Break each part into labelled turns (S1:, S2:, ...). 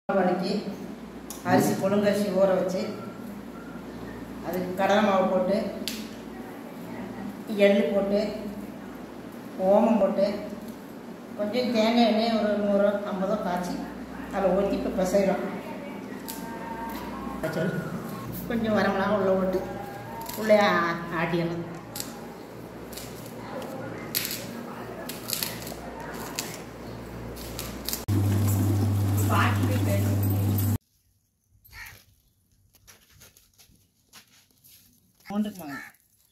S1: வதக்கி அரிசி புழுங்கரிசி ஊற வச்சு அதுக்கு கடலை மாவு போட்டு எள்ளு போட்டு ஓமம் போட்டு கொஞ்சம் தேங்காய் எண்ணெய் ஒரு நூறு ஐம்பதோ காய்ச்சி அதில் ஊற்றி இப்போ பிசைகிறோம் வச்சிடும் கொஞ்சம் வரமெல்லாம் உள்ளே விட்டு உள்ளே ஆ- ஆட்டிடணும் மூன்றுக்கு வாங்க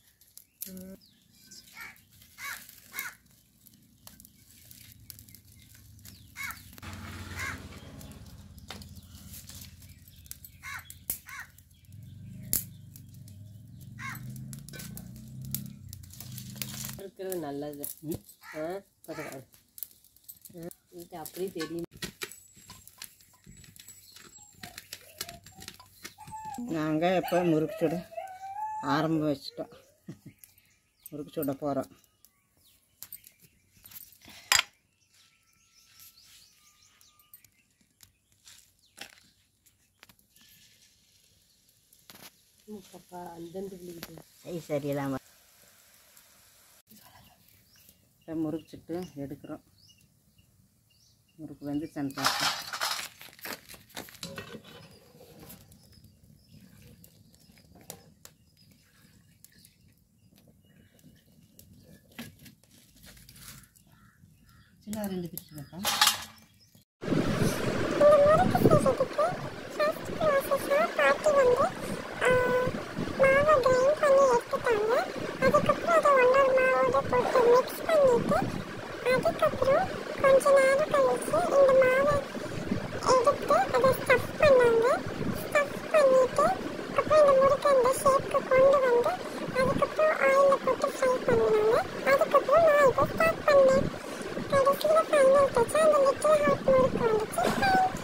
S2: இருக்கிறது நல்லது ஆ பரவாயில்ல. ஆ, இது அப்படியே தெரியும்
S1: நாங்கள் இப்போ முறுக்கு சுட ஆரம்பம் வச்சிட்டோம் முறுக்கு சுட போகிறோம்
S2: பாப்பா அந்தண்டு விழுகுது
S1: கை சரியில்லாமல் இப்போ முறுக்கு சுட்டு எடுக்கிறோம் முறுக்கு வந்து சென்றாங்க சின்ன ரெண்டு பிரிச்சு பார்த்தா
S3: கடைசியில் ஃபைனல் டச் அந்த லிட்டில் ஹார்ட் முறுக்கு வந்துச்சு